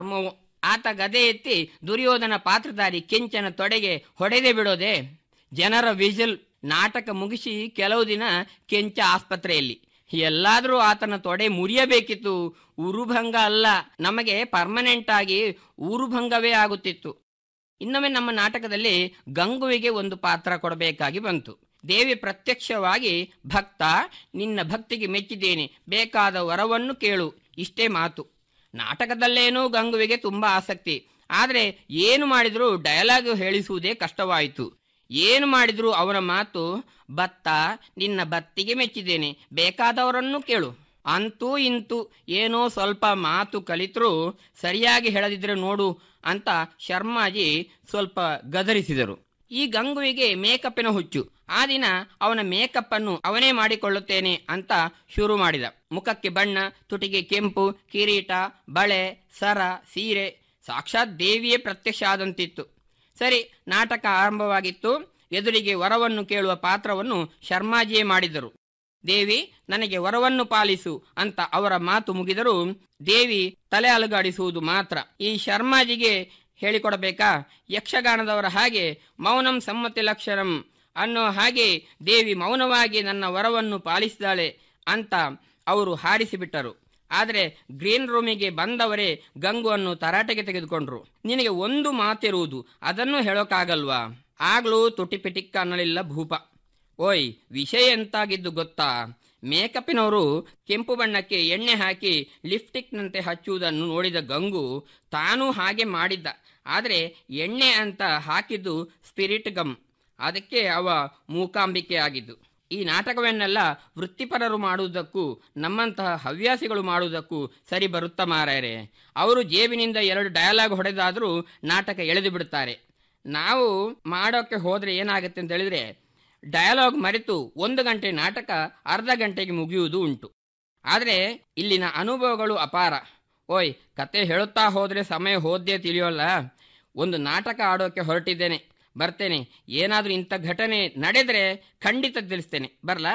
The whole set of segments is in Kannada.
ಧರ್ಮವು ಆತ ಗದೆ ಎತ್ತಿ ದುರ್ಯೋಧನ ಪಾತ್ರಧಾರಿ ಕೆಂಚನ ತೊಡೆಗೆ ಹೊಡೆದೇ ಬಿಡೋದೆ ಜನರ ವಿಜಲ್ ನಾಟಕ ಮುಗಿಸಿ ಕೆಲವು ದಿನ ಕೆಂಚ ಆಸ್ಪತ್ರೆಯಲ್ಲಿ ಎಲ್ಲಾದರೂ ಆತನ ತೊಡೆ ಮುರಿಯಬೇಕಿತ್ತು ಉರುಭಂಗ ಅಲ್ಲ ನಮಗೆ ಪರ್ಮನೆಂಟ್ ಆಗಿ ಊರುಭಂಗವೇ ಆಗುತ್ತಿತ್ತು ಇನ್ನೊಮ್ಮೆ ನಮ್ಮ ನಾಟಕದಲ್ಲಿ ಗಂಗುವಿಗೆ ಒಂದು ಪಾತ್ರ ಕೊಡಬೇಕಾಗಿ ಬಂತು ದೇವಿ ಪ್ರತ್ಯಕ್ಷವಾಗಿ ಭಕ್ತ ನಿನ್ನ ಭಕ್ತಿಗೆ ಮೆಚ್ಚಿದ್ದೇನೆ ಬೇಕಾದ ವರವನ್ನು ಕೇಳು ಇಷ್ಟೇ ಮಾತು ನಾಟಕದಲ್ಲೇನೂ ಗಂಗುವಿಗೆ ತುಂಬಾ ಆಸಕ್ತಿ ಆದರೆ ಏನು ಮಾಡಿದರೂ ಡಯಲಾಗ್ ಹೇಳಿಸುವುದೇ ಕಷ್ಟವಾಯಿತು ಏನು ಮಾಡಿದರೂ ಅವನ ಮಾತು ಬತ್ತ ನಿನ್ನ ಬತ್ತಿಗೆ ಮೆಚ್ಚಿದ್ದೇನೆ ಬೇಕಾದವರನ್ನು ಕೇಳು ಅಂತೂ ಇಂತೂ ಏನೋ ಸ್ವಲ್ಪ ಮಾತು ಕಲಿತರೂ ಸರಿಯಾಗಿ ಹೇಳದಿದ್ರೆ ನೋಡು ಅಂತ ಶರ್ಮಾಜಿ ಸ್ವಲ್ಪ ಗದರಿಸಿದರು ಈ ಗಂಗುವಿಗೆ ಮೇಕಪ್ಪಿನ ಹುಚ್ಚು ಆ ದಿನ ಅವನ ಮೇಕಪ್ ಅನ್ನು ಅವನೇ ಮಾಡಿಕೊಳ್ಳುತ್ತೇನೆ ಅಂತ ಶುರು ಮಾಡಿದ ಮುಖಕ್ಕೆ ಬಣ್ಣ ತುಟಿಗೆ ಕೆಂಪು ಕಿರೀಟ ಬಳೆ ಸರ ಸೀರೆ ಸಾಕ್ಷಾತ್ ದೇವಿಯೇ ಪ್ರತ್ಯಕ್ಷ ಆದಂತಿತ್ತು ಸರಿ ನಾಟಕ ಆರಂಭವಾಗಿತ್ತು ಎದುರಿಗೆ ವರವನ್ನು ಕೇಳುವ ಪಾತ್ರವನ್ನು ಶರ್ಮಾಜಿಯೇ ಮಾಡಿದರು ದೇವಿ ನನಗೆ ವರವನ್ನು ಪಾಲಿಸು ಅಂತ ಅವರ ಮಾತು ಮುಗಿದರೂ ದೇವಿ ತಲೆ ಅಲುಗಾಡಿಸುವುದು ಮಾತ್ರ ಈ ಶರ್ಮಾಜಿಗೆ ಹೇಳಿಕೊಡಬೇಕಾ ಯಕ್ಷಗಾನದವರ ಹಾಗೆ ಮೌನಂ ಸಮ್ಮತಿ ಲಕ್ಷಣಂ ಅನ್ನೋ ಹಾಗೆ ದೇವಿ ಮೌನವಾಗಿ ನನ್ನ ವರವನ್ನು ಪಾಲಿಸಿದಾಳೆ ಅಂತ ಅವರು ಹಾರಿಸಿಬಿಟ್ಟರು ಆದರೆ ಗ್ರೀನ್ ರೂಮಿಗೆ ಬಂದವರೇ ಗಂಗುವನ್ನು ತರಾಟೆಗೆ ತೆಗೆದುಕೊಂಡ್ರು ನಿನಗೆ ಒಂದು ಮಾತಿರುವುದು ಅದನ್ನು ಹೇಳೋಕ್ಕಾಗಲ್ವಾ ಆಗ್ಲೂ ತುಟಿಪಿಟಿಕ್ಕ ಅನ್ನಲಿಲ್ಲ ಭೂಪ ಓಯ್ ವಿಷಯ ಎಂತಾಗಿದ್ದು ಗೊತ್ತಾ ಮೇಕಪ್ಪಿನವರು ಕೆಂಪು ಬಣ್ಣಕ್ಕೆ ಎಣ್ಣೆ ಹಾಕಿ ಲಿಪ್ಟಿಕ್ನಂತೆ ಹಚ್ಚುವುದನ್ನು ನೋಡಿದ ಗಂಗು ತಾನೂ ಹಾಗೆ ಮಾಡಿದ್ದ ಆದರೆ ಎಣ್ಣೆ ಅಂತ ಹಾಕಿದ್ದು ಸ್ಪಿರಿಟ್ ಗಮ್ ಅದಕ್ಕೆ ಅವ ಮೂಕಾಂಬಿಕೆ ಆಗಿದ್ದು ಈ ನಾಟಕವನ್ನೆಲ್ಲ ವೃತ್ತಿಪರರು ಮಾಡುವುದಕ್ಕೂ ನಮ್ಮಂತಹ ಹವ್ಯಾಸಿಗಳು ಮಾಡುವುದಕ್ಕೂ ಸರಿ ಬರುತ್ತಾ ಮಾರಾಯರೆ ಅವರು ಜೇಬಿನಿಂದ ಎರಡು ಡಯಲಾಗ್ ಹೊಡೆದಾದರೂ ನಾಟಕ ಎಳೆದು ಬಿಡುತ್ತಾರೆ ನಾವು ಮಾಡೋಕ್ಕೆ ಹೋದರೆ ಏನಾಗುತ್ತೆ ಅಂತ ಹೇಳಿದ್ರೆ ಡಯಲಾಗ್ ಮರೆತು ಒಂದು ಗಂಟೆ ನಾಟಕ ಅರ್ಧ ಗಂಟೆಗೆ ಮುಗಿಯುವುದು ಉಂಟು ಆದರೆ ಇಲ್ಲಿನ ಅನುಭವಗಳು ಅಪಾರ ಓಯ್ ಕತೆ ಹೇಳುತ್ತಾ ಹೋದರೆ ಸಮಯ ಹೋದ್ದೇ ತಿಳಿಯೋಲ್ಲ ಒಂದು ನಾಟಕ ಆಡೋಕೆ ಹೊರಟಿದ್ದೇನೆ ಬರ್ತೇನೆ ಏನಾದರೂ ಇಂಥ ಘಟನೆ ನಡೆದರೆ ಖಂಡಿತ ತಿಳಿಸ್ತೇನೆ ಬರ್ಲಾ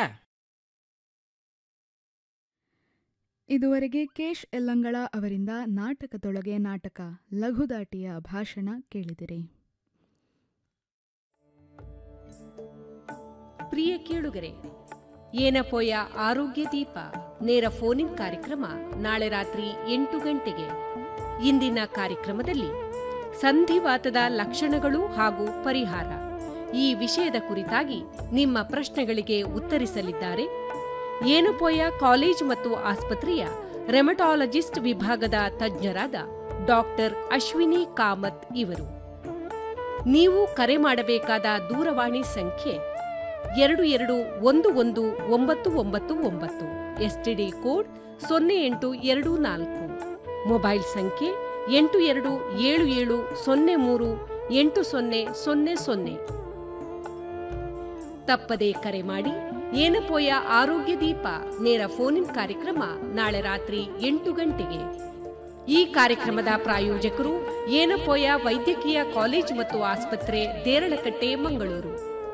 ಇದುವರೆಗೆ ಕೇಶ್ ಯಲ್ಲಂಗಳ ಅವರಿಂದ ನಾಟಕದೊಳಗೆ ನಾಟಕ ಲಘುದಾಟಿಯ ಭಾಷಣ ಕೇಳಿದಿರಿ ಪ್ರಿಯ ಕೇಳುಗರೆ ಏನಪೋಯ ಆರೋಗ್ಯ ದೀಪ ನೇರ ಫೋನಿನ್ ಕಾರ್ಯಕ್ರಮ ನಾಳೆ ರಾತ್ರಿ ಎಂಟು ಗಂಟೆಗೆ ಇಂದಿನ ಕಾರ್ಯಕ್ರಮದಲ್ಲಿ ಸಂಧಿವಾತದ ಲಕ್ಷಣಗಳು ಹಾಗೂ ಪರಿಹಾರ ಈ ವಿಷಯದ ಕುರಿತಾಗಿ ನಿಮ್ಮ ಪ್ರಶ್ನೆಗಳಿಗೆ ಉತ್ತರಿಸಲಿದ್ದಾರೆ ಏನಪೋಯ ಕಾಲೇಜ್ ಮತ್ತು ಆಸ್ಪತ್ರೆಯ ರೆಮಟಾಲಜಿಸ್ಟ್ ವಿಭಾಗದ ತಜ್ಞರಾದ ಡಾಕ್ಟರ್ ಅಶ್ವಿನಿ ಕಾಮತ್ ಇವರು ನೀವು ಕರೆ ಮಾಡಬೇಕಾದ ದೂರವಾಣಿ ಸಂಖ್ಯೆ ಎರಡು ಎರಡು ಒಂದು ಒಂದು ಒಂಬತ್ತು ಒಂಬತ್ತು ಒಂಬತ್ತು ಎಸ್ಟಿಡಿ ಕೋಡ್ ಸೊನ್ನೆ ಎಂಟು ಎರಡು ನಾಲ್ಕು ಮೊಬೈಲ್ ಸಂಖ್ಯೆ ಎಂಟು ಎರಡು ಏಳು ಏಳು ಸೊನ್ನೆ ಮೂರು ಎಂಟು ಸೊನ್ನೆ ಸೊನ್ನೆ ಸೊನ್ನೆ ತಪ್ಪದೇ ಕರೆ ಮಾಡಿ ಏನಪೋಯ ಆರೋಗ್ಯ ದೀಪ ನೇರ ಫೋನಿನ್ ಕಾರ್ಯಕ್ರಮ ನಾಳೆ ರಾತ್ರಿ ಎಂಟು ಗಂಟೆಗೆ ಈ ಕಾರ್ಯಕ್ರಮದ ಪ್ರಾಯೋಜಕರು ಏನಪೋಯ ವೈದ್ಯಕೀಯ ಕಾಲೇಜು ಮತ್ತು ಆಸ್ಪತ್ರೆ ದೇರಳಕಟ್ಟೆ ಮಂಗಳೂರು